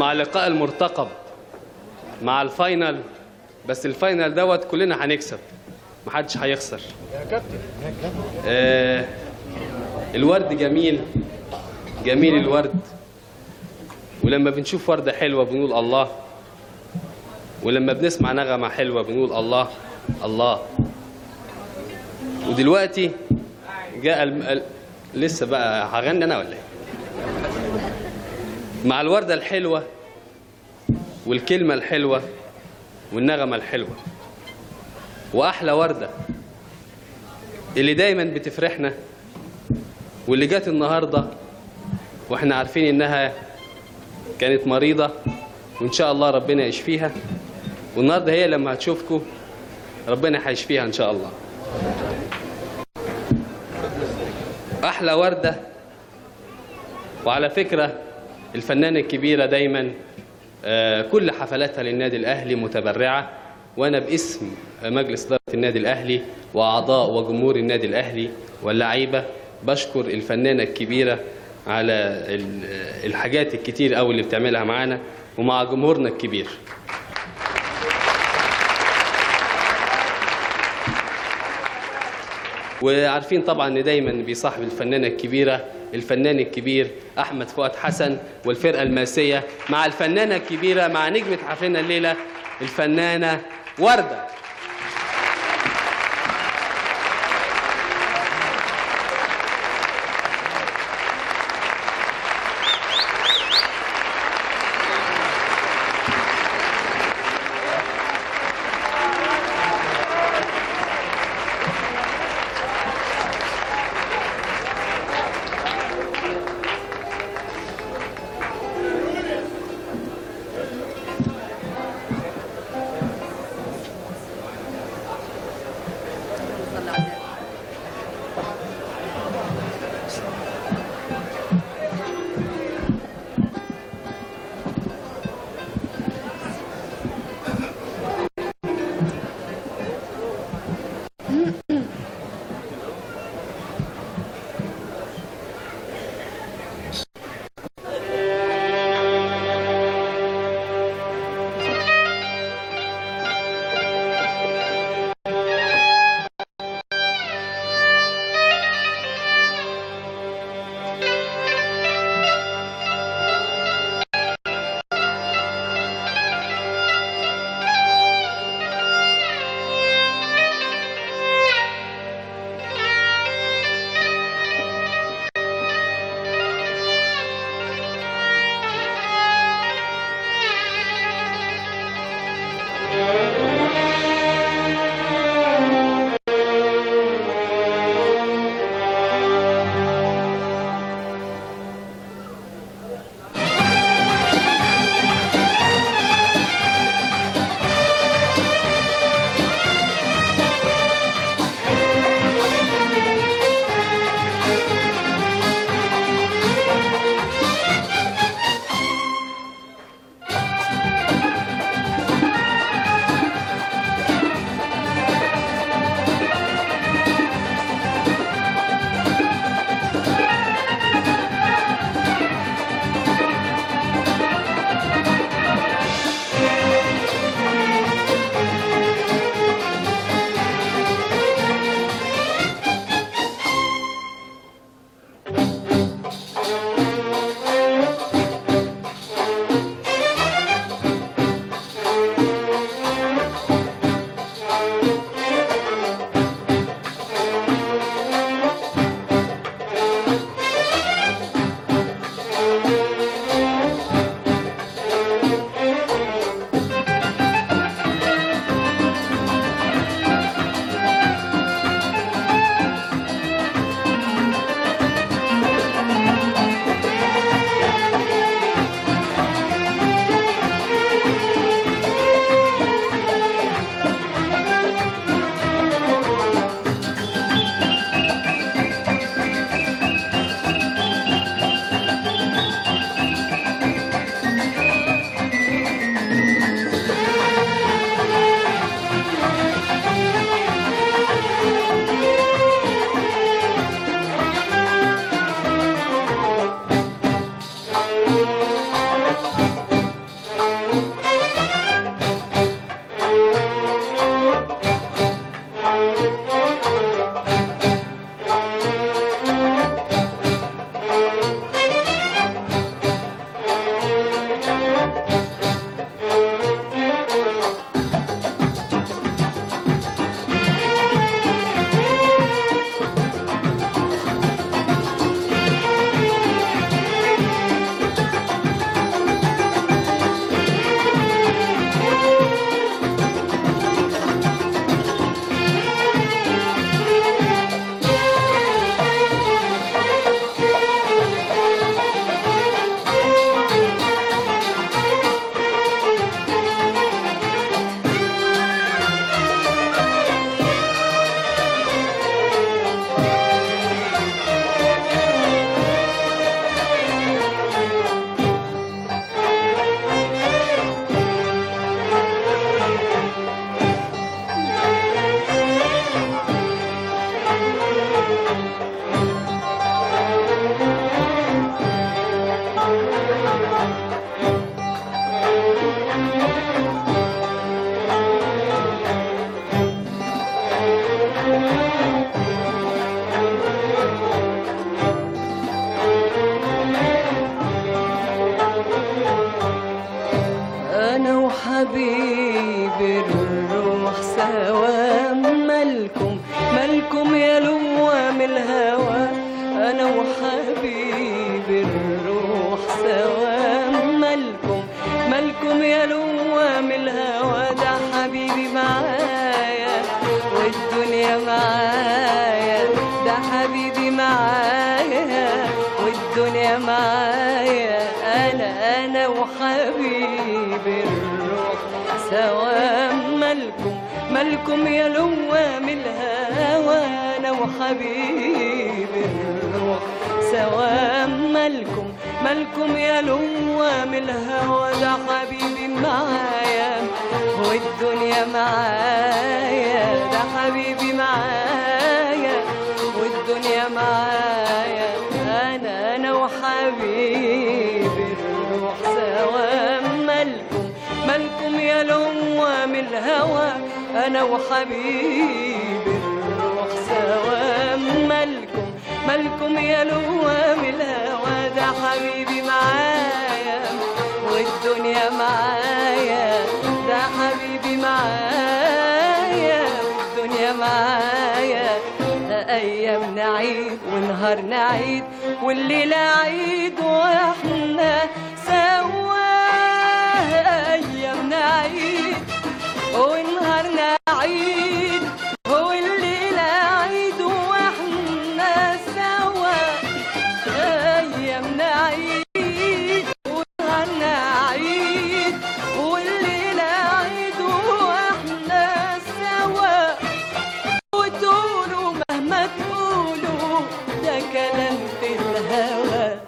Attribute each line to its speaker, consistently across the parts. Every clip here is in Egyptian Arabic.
Speaker 1: مع اللقاء المرتقب مع الفاينل بس الفاينل دوت كلنا هنكسب محدش هيخسر آه الورد جميل جميل الورد ولما بنشوف وردة حلوة بنقول الله ولما بنسمع نغمة حلوة بنقول الله الله ودلوقتي جاء الم... ال... لسه بقى هغني انا ولا ايه مع الوردة الحلوة والكلمة الحلوة والنغمة الحلوة وأحلى وردة اللي دايما بتفرحنا واللي جت النهاردة واحنا عارفين انها كانت مريضة وان شاء الله ربنا يشفيها والنهاردة هي لما هتشوفكم ربنا هيشفيها ان شاء الله احلى وردة وعلى فكرة الفنانة الكبيرة دايما آه، كل حفلاتها للنادي الأهلي متبرعة وأنا باسم مجلس إدارة النادي الأهلي وأعضاء وجمهور النادي الأهلي واللعيبة بشكر الفنانة الكبيرة على ال- الحاجات الكتير أوي اللي بتعملها معانا ومع جمهورنا الكبير وعارفين طبعا ان دايما بيصاحب الفنانه الكبيره الفنان الكبير احمد فؤاد حسن والفرقه الماسيه مع الفنانه الكبيره مع نجمه حفلنا الليله الفنانه ورده
Speaker 2: أنا وحبيبي الروح سوا مالكم مالكم يا لوام الهوى أنا وحبيبي الروح سوا مالكم مالكم يا لوام الهوى ده حبيبي معايا والدنيا معايا ده حبيبي معايا والدنيا معايا أنا أنا وحبيبي الروح سوا مالكم مالكم يا لوام الهوى أنا وحبيبي الروح سوا مالكم مالكم يا لوام الهوى ده حبيبي معايا والدنيا معايا ده حبيبي معايا والدنيا معايا انا انا وحبيبي الروح سوا مالكم مالكم يا لوام الهوى انا وحبيبي الروح سوا مالكم مالكم يا لوام الهوى ده حبيبي معايا والدنيا معايا ده حبيبي معايا والدنيا معايا ايام نعيد ونهار نعيد والليلة عيد واحنا سوا ايام نعيد ونهار نعيد والليلة عيد واحنا سوا ايام نعيد ونهار نعيد والليلة عيد واحنا سوا وتقولوا مهما تقولوا ده كلام في الهوى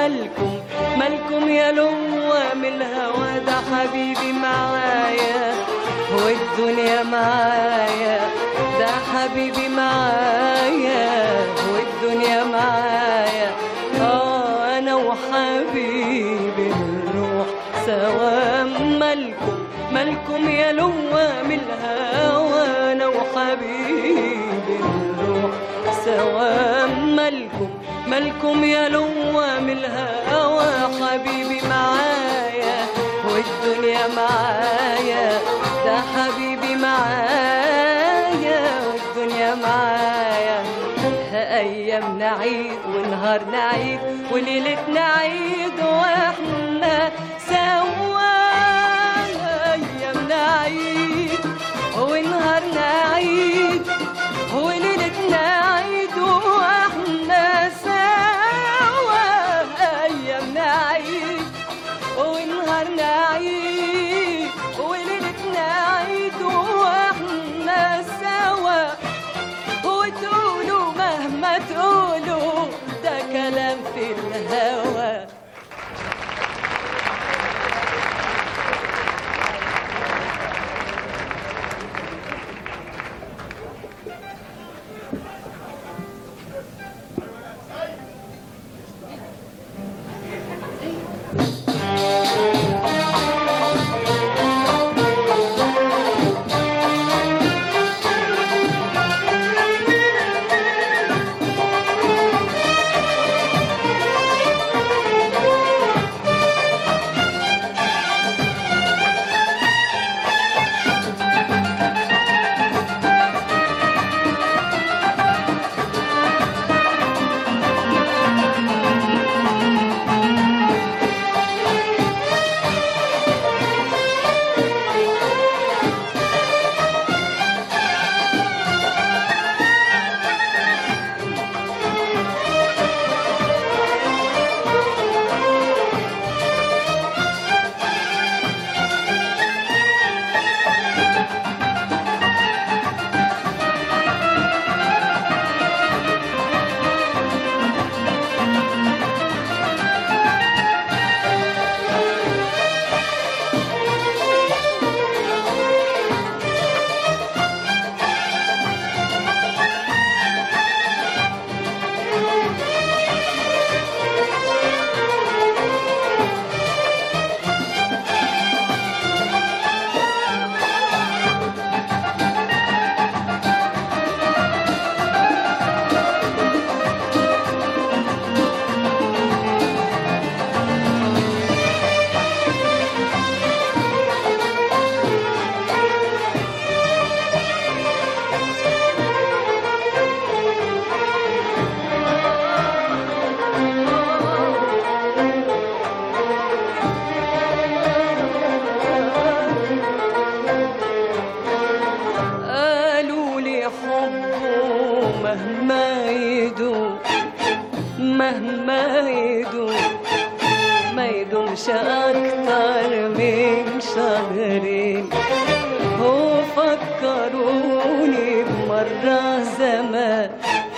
Speaker 2: مالكم مالكم يا لوام الهوى ده حبيبي معايا والدنيا معايا ده حبيبي معايا والدنيا معايا اه انا وحبيبي نروح سوا مالكم مالكم يا لوام الهوى انا وحبيبي نروح سوا مالكم مالكم يا لوام الهوى حبيبي معايا والدنيا معايا ده حبيبي معايا والدنيا معايا ايام نعيد ونهار نعيد وليلة نعيد واحنا سوا ايام نعيد ونهار نعيد وليلة نعيد واحنا سوا ايام نعيد ونهار نعيد وليلة نعيد واحنا سوا وتقولوا مهما تقولوا ده كلام في الهوى قالوا لي حبه مهما يدوم مهما يدوم ما يدومش أكتر من شهرين هو فكروني بمرة زمان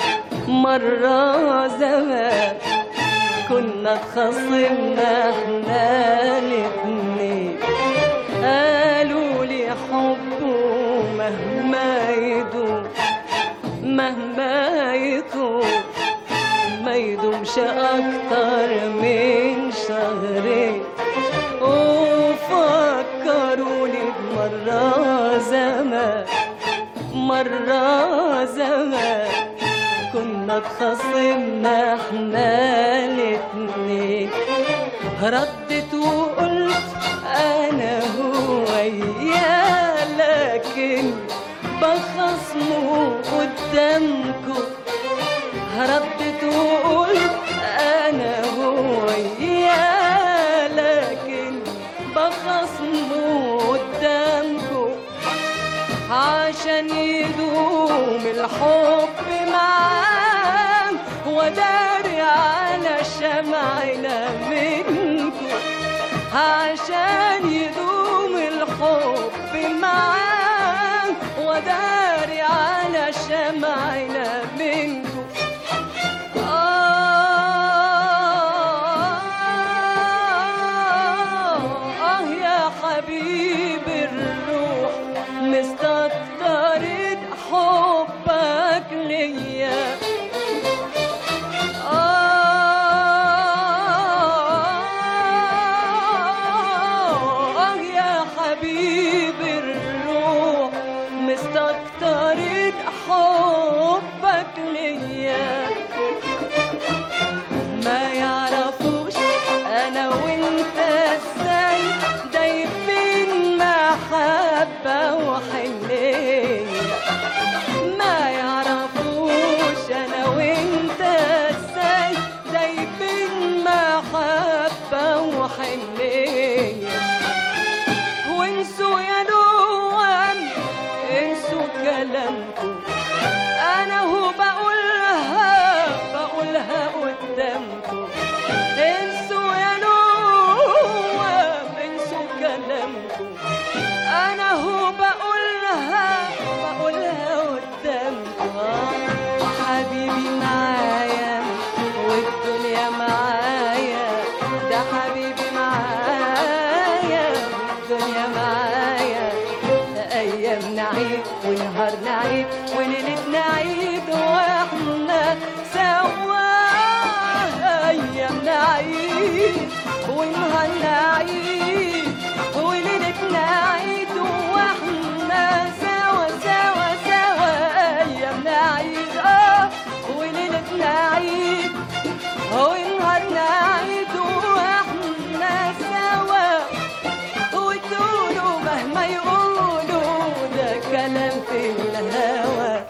Speaker 2: مرة زمان كنا اتخاصمنا احنا الاتنين قالوا لي حبه مهما يدوم مهما يطول ما يدومش أكتر من شهرين وفكروني بمرة زمان مرة زمان كنا اتخاصمنا احنا الاتنين ردت وقلت انا هو اياه لكن بخصمه قدامكم ردت وقلت انا هو اياه لكن بخصمه قدامكم عشان يدوم الحب معاه وداري على شمعنا منكم عشان يدوم الحب معاه وداري على شمعنا منكم آه وحنية وانسوا يا دوام انسوا كلامكم انا هو بقولها بقولها قدامكم انسوا يا دوام انسوا كلامكم انا هو بقولها بقولها قدامكم آه، حبيبي معايا والدنيا معايا ده حبيبي معايا والدنيا معايا ده ايام نعيد ونهار نعيد وليلة نعيد واحنا سوا ايام نعيد ونهار نعيد وليلة نعيد واحنا سوا سوا سوا ايام نعيد اه وليلة نعيد ونهار نعيد واحنا سوا وتقولوا مهما يقولوا ده كلام في الهوى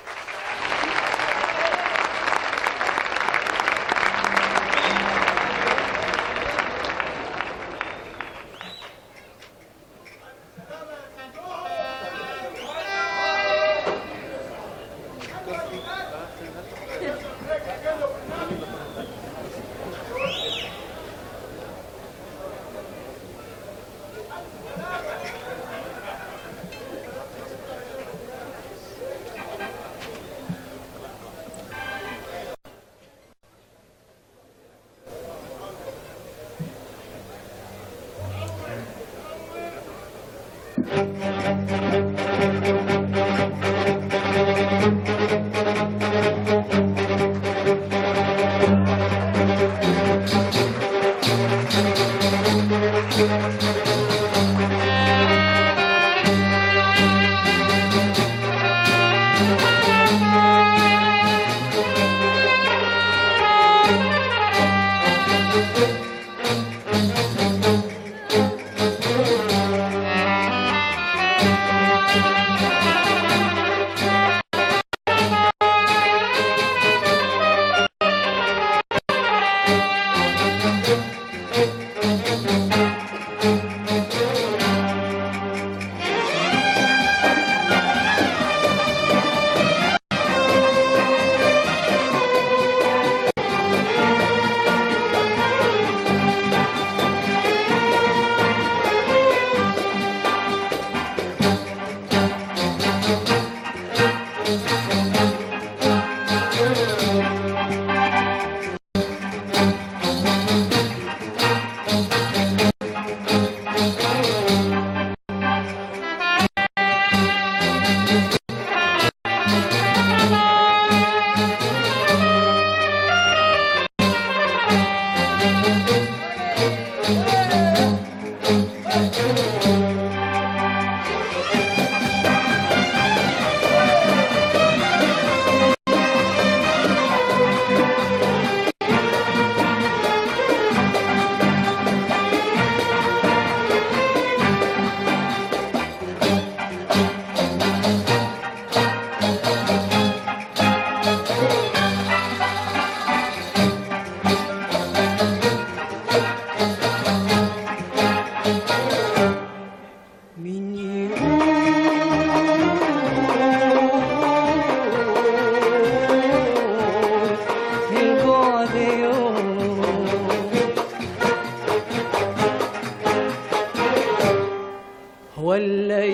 Speaker 2: ولا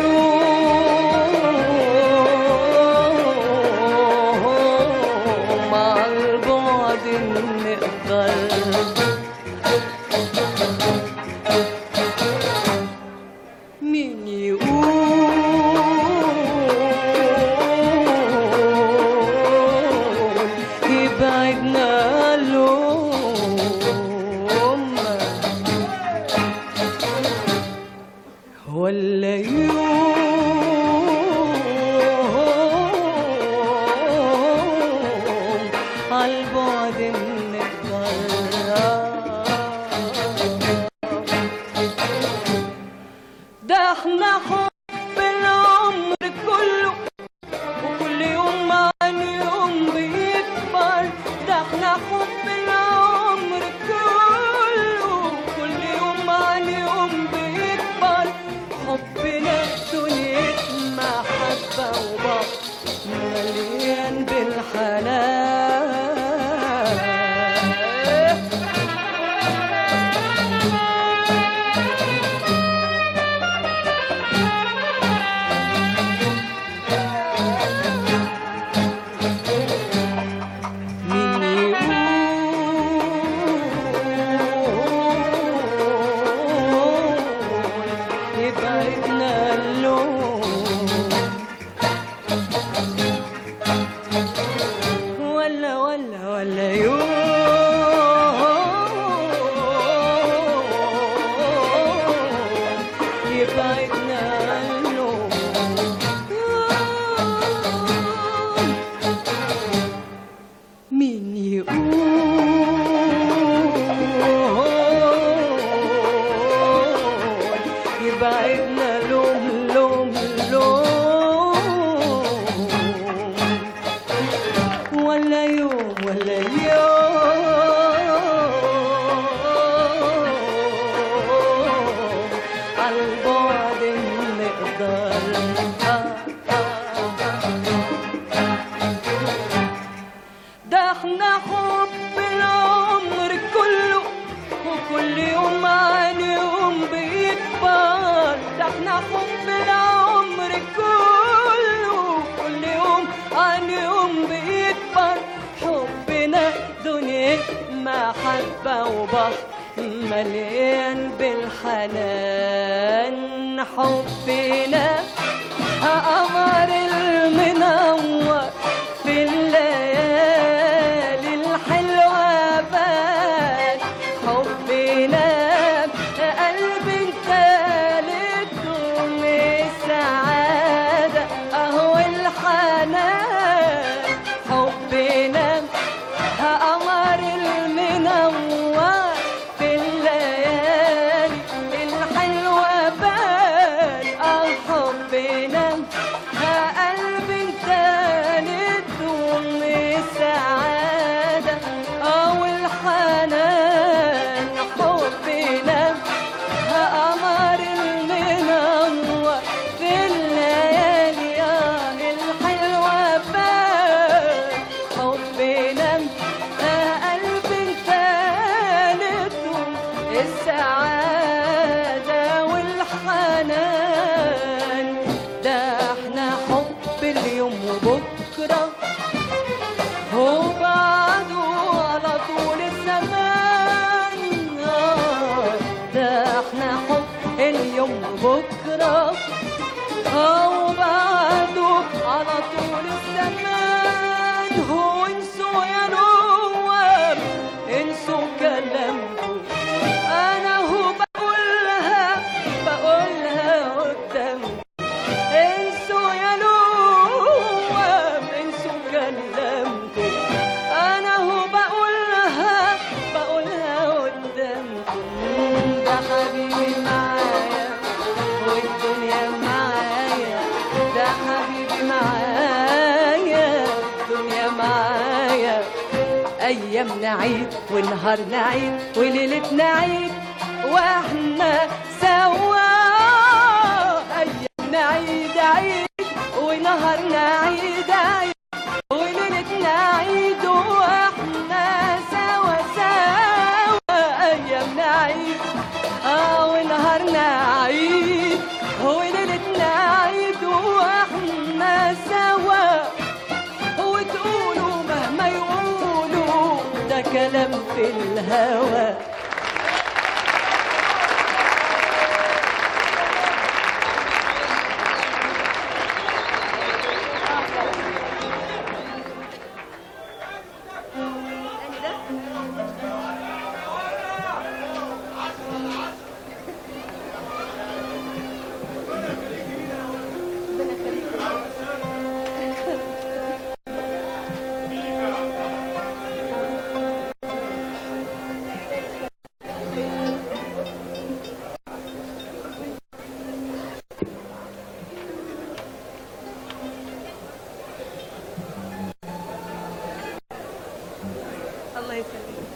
Speaker 2: يوم مع البعد نقدر مين يقول يبعدنا اليوم ولا يوم عالبعد نقدر ده احنا حب العمر كله وكل يوم عن يوم بيكبر ده احنا حب العمر كله كل محبة وبحر مليان بالحنان حبنا قمر المنور في الليالي الحلوة بان حبنا قلب تالت من السعادة أهو الحنان حبنا قمر المنور في الليالي الحلوة بان اه حبنا قلب تاني تضم السعادة اه الحنان حبنا قمر المنور في الليالي اه الحلوة بان حبنا قلب ثالث السعادة والحنان ده احنا حب اليوم وبكرة وبعده على طول الزمان آه، ده احنا حب اليوم وبكرة وبعده على طول الزمان هو انسوا يا نوام انسوا كلامكم انا هو بقولها بقولها قدامكم انسوا يا نوام انسوا كلامكم انا هو بقولها بقولها قدامكم ده حبيبي معايا والدنيا معايا ده حبيبي معايا الدنيا معايا ايام نعيد ونهار نعيد وليلة نعيد واحنا سوا ايام نعيد عيد ونهار نعيد عيد وليلة نعيد واحنا سوا سوا ايام نعيد اه ونهار نعيد وليلة نعيد واحنا سوا وتقولوا مهما يقولوا ده كلام في الهوى الله يسلمك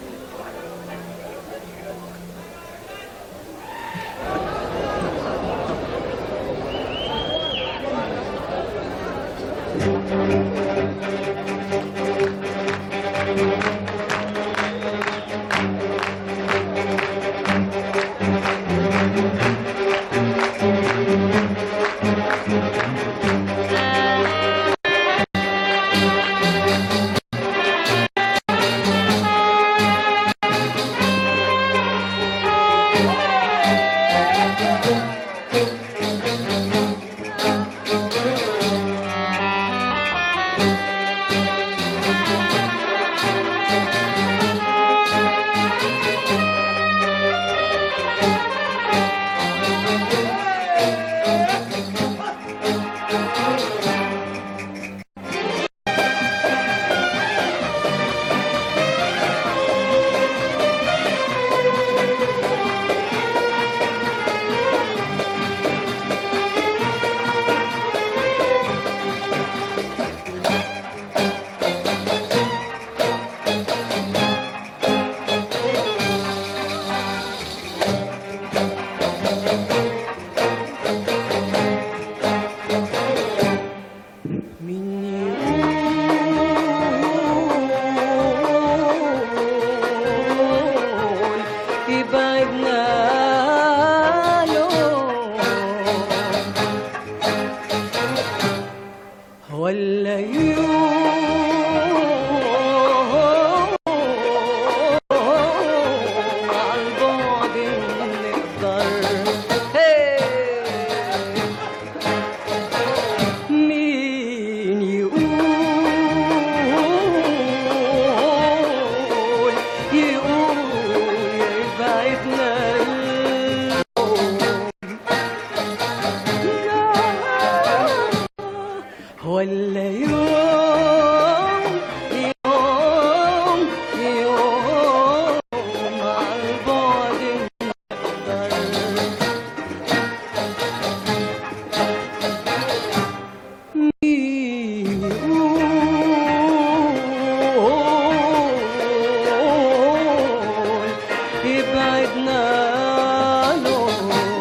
Speaker 2: يبعدنا عنه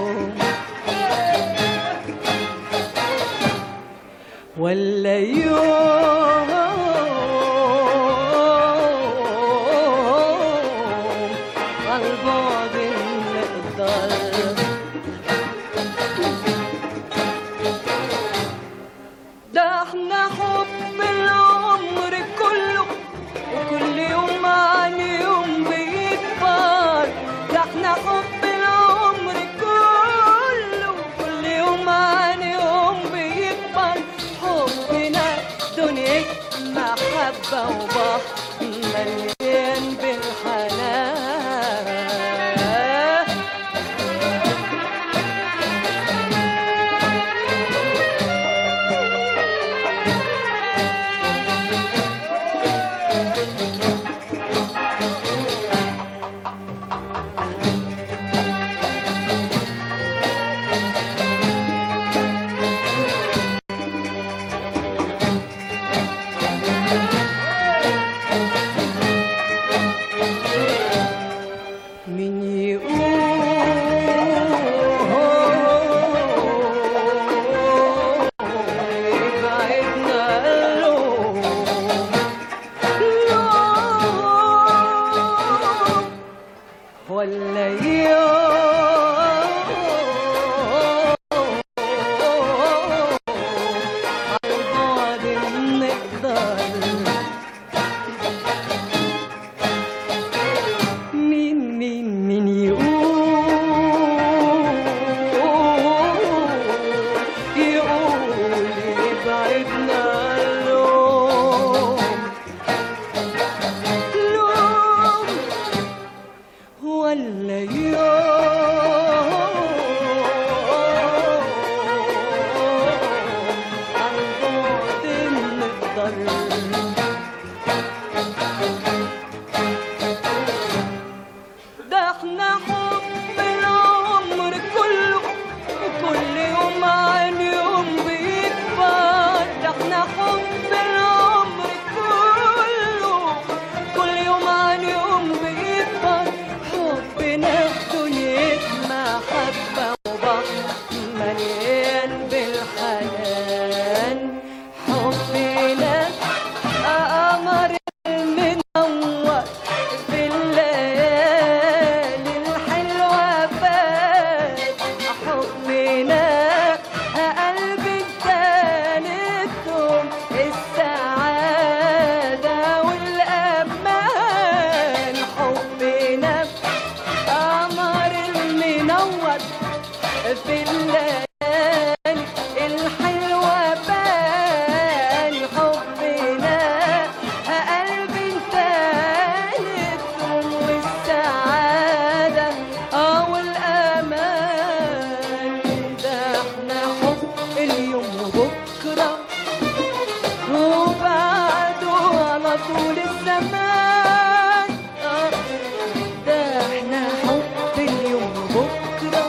Speaker 2: ولا يوم عالبعد نقدر ده احنا حب العمر كله وكل يوم عن يوم بيكبر ده احنا حب العمر كله وكل يوم عن يوم بيكبر حبنا دنيا محبة وبحر مليان بالحنان من يقول يبعدنا له يوم ولا يوم عالبعد نقدر مين مين مين يقول يقول يبعدنا لوم لوم ولا يوم عالبعد نقدر ده احنا حب العمر كله وكل يوم عن يوم بيكبر ده احنا حب العمر كله كل يوم عن يوم بيكبر حبنا في دنيا محبة وبحر مليان بالحنان حبنا قمر منور في الليالي الحلوة فات حبنا قلبي ادانتهم السعادة والأمان حبنا قمر منور في الليالي الحلوة بان حبنا قلبي انتالتهم والسعادة اه والأمان ده احنا حب اليوم وبكرة وبعده على طول الزمان آه، ده احنا حب اليوم وبكرة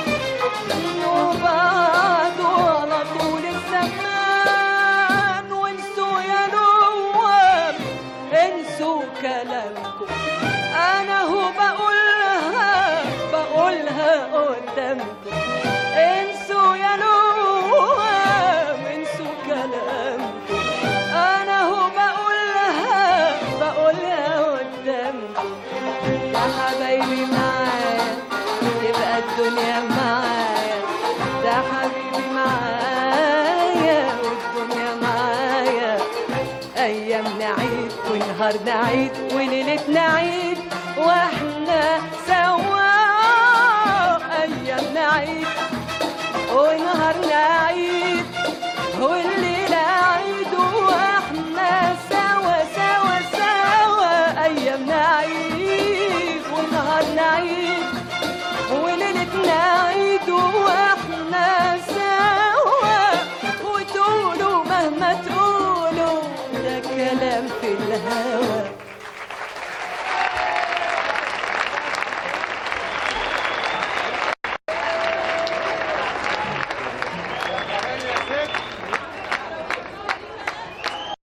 Speaker 2: وبعده على طول الزمان وانسوا يا نوام انسوا كلامكم انا هو بقولها بقولها قدامكم انسوا يا نوام انسوا كلامكم انا هو بقولها بقولها قدامكم يا حبايبي معايا تبقى الدنيا معايا ده حبيبي معايا والدنيا معايا ايام نعيد ونهار نعيد وليلة نعيد واحنا سوا ايام نعيد ونهار نعيد والليلة عيد واحنا سوا سوا سوا ايام نعيد ونهار نعيد وليلة نعيد واحنا سوا وتقولوا مهما تقولوا ده كلام في الهوى